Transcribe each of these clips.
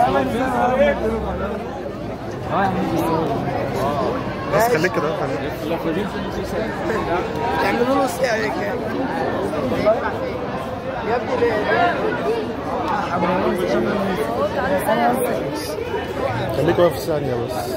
بس خليك كده خليك يعملوا له ساعة هيك يا ابني ليه؟ خليك واقف ثانية بس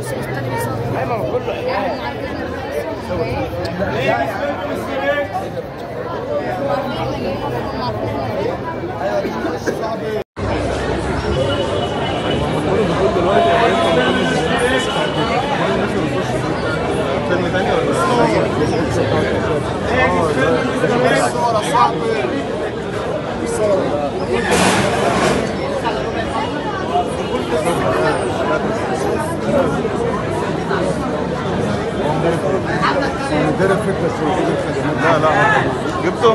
فيلم تاني لا لا جبته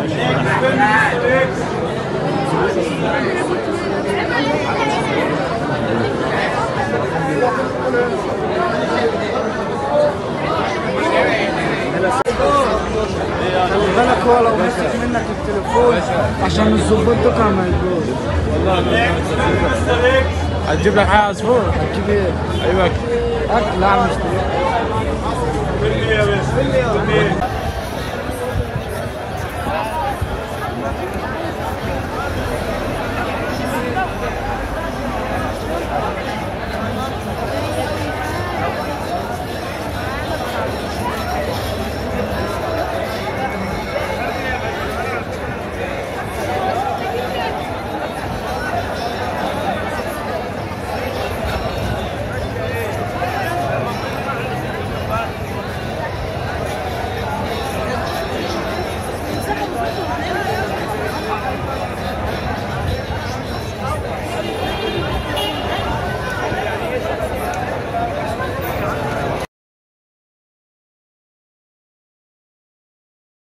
خلي بالك هو لو مسك منك التليفون عشان الظباط دول كانوا هيجوا هتجيب لك حاجه عصفور كبير ايوه اكل لا مش